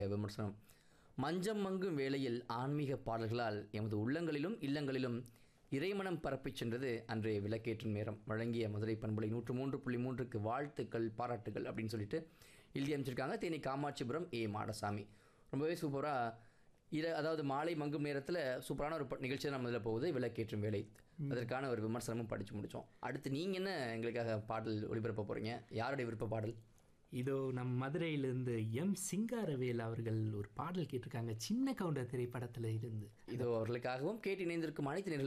விமர்சனம் மஞ்சம் மங்கும் வேளையில் ஆன்மீக பாடல்களால் எமது உள்ளங்களிலும் இல்லங்களிலும் இறைமனம் பரப்பிச் சென்றது அன்றைய விளக்கேற்றும் நேரம் வழங்கிய மதுரை பண்புலை நூற்று மூன்று புள்ளி மூன்றுக்கு வாழ்த்துக்கள் பாராட்டுகள் அப்படின்னு சொல்லிட்டு எழுதி அமைச்சிருக்காங்க தேனி காமாட்சிபுரம் ஏ மாடசாமி ரொம்பவே சூப்பராக இர அதாவது மாலை மங்கும் நேரத்தில் சூப்பரான ஒரு ப- நிகழ்ச்சி நம்ம இதில் போகுது விளக்கேற்றும் வேலை அதற்கான ஒரு விமர்சனமும் படித்து முடித்தோம் அடுத்து நீங்கள் என்ன எங்களுக்காக பாடல் ஒளிபரப்ப போகிறீங்க யாருடைய விருப்ப பாடல் இதோ நம் மதுரையிலிருந்து எம் சிங்காரவேல் அவர்கள் ஒரு பாடல் கேட்டிருக்காங்க சின்ன கவுண்டர் திரைப்படத்துல இருந்து இதோ அவர்களுக்காகவும் கேட்டு இணைந்திருக்கும் அனைத்து நேயர்களுக்கும்